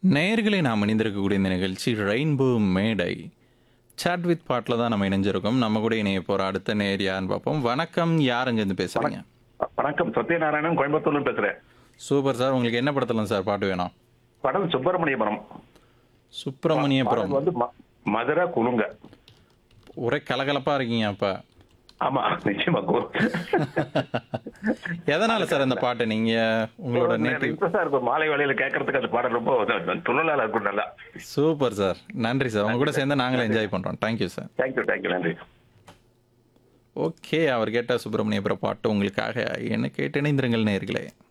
நேயர்களை நாம் இணைந்திருக்கக்கூடிய இந்த நிகழ்ச்சி ரெயின்போ மேடை சாட் வித் பாட்டில் தான் நம்ம இணைஞ்சிருக்கோம் நம்ம கூட இணைய போகிற அடுத்த நேர் யாருன்னு பார்ப்போம் வணக்கம் யார் அங்கேருந்து பேசுகிறீங்க வணக்கம் சத்யநாராயணன் கோயம்புத்தூர்ல பேசுறேன் சூப்பர் சார் உங்களுக்கு என்ன படத்துலாம் சார் பாட்டு வேணும் படம் சுப்பிரமணியபுரம் சுப்பிரமணியபுரம் பாடல் வந்து ம- மதுரை குலுங்க ஒரே கலகலப்பாக இருக்கீங்க அப்போ ஆமா நிச்சயமா கு- எதனால சார் அந்த பாட்டு நீங்கள் உங்களோட நேட்டிவ் இன்ட்ரெஸ்டா இருக்கும் மாலை வேலையில கேட்கறதுக்கு அந்த பாடல் ரொம்ப துணலால இருக்கும் நல்லா சூப்பர் சார் நன்றி சார் உங்க கூட சேர்ந்து நாங்களும் என்ஜாய் பண்ணுறோம் தேங்க்யூ சார் தேங்க்யூ தேங்க்யூ நன்றி ஓகே அவர் கேட்ட சுப்பிரமணியபுரம் பாட்டு உங்களுக்காக என்ன கேட்டு இணைந்திருங்கள் நேர்களே